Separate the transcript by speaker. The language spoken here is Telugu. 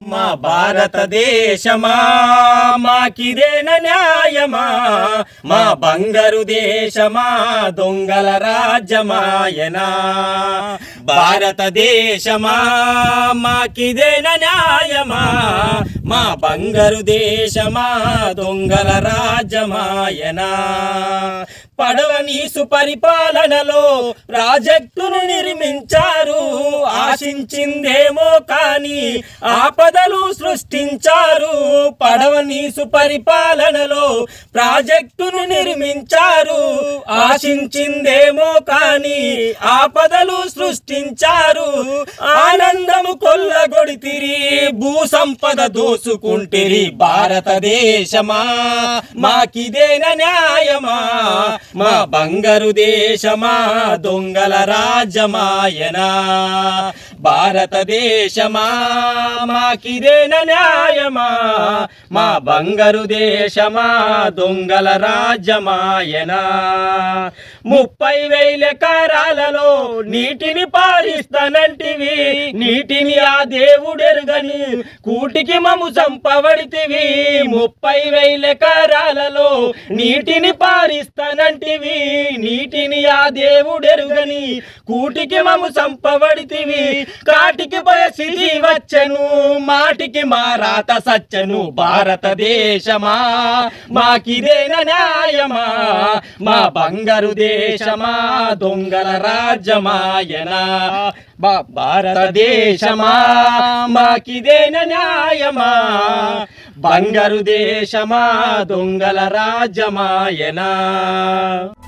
Speaker 1: మా భారతదేశమా మాకిదేన న్యాయమా మా బంగారు దేశమా దొంగల రాజ్యమాయనా భారతదేశమా మాకిదేన న్యాయమా మా బంగారు దేశమా దొంగల రాజ్యమాయనా పడవని సుపరిపాలనలో ప్రాజెక్టును నిర్మించారు ఆశించిందేమో కానీ ఆపదలు సృష్టించారు పడవని సుపరిపాలనలో ప్రాజెక్టును నిర్మించారు ఆశించిందేమో కానీ ఆపదలు సృష్టించారు ఆనందము కొల్లగొడితిరి భూ సంపద దోసుకుంటిరి భారతదేశమా మాకిదేన న్యాయమా మా బంగారు దేశమా దొంగల రాజ్యమాయనా భారతదేశమా మాకిదేన న్యాయమా మా బంగారు దేశమా దొంగల రాజ్యమాయనా ముప్పై వేల ఎకరాలలో నీటిని పారిస్తానంటివి నీటిని ఆ దేవుడెరుగని కూటికి మము చంపబడితివి ముప్పై వేల ఎకరాలలో నీటిని పారిస్తానంటివి నీటిని ఆ దేవుడెరుగని కూటికి మము చంపబడితివి కాటికి బయసిది వచ్చను మాటికి మా రాత సచ్చను భారతదేశమా మాకిదేన న్యాయమా మా బంగారు దేశమా దొంగల రాజ్యమాయనా బా- భారతదేశమా మాకిదేన న్యాయమా బంగారు దేశమా దొంగల రాజ్యమాయనా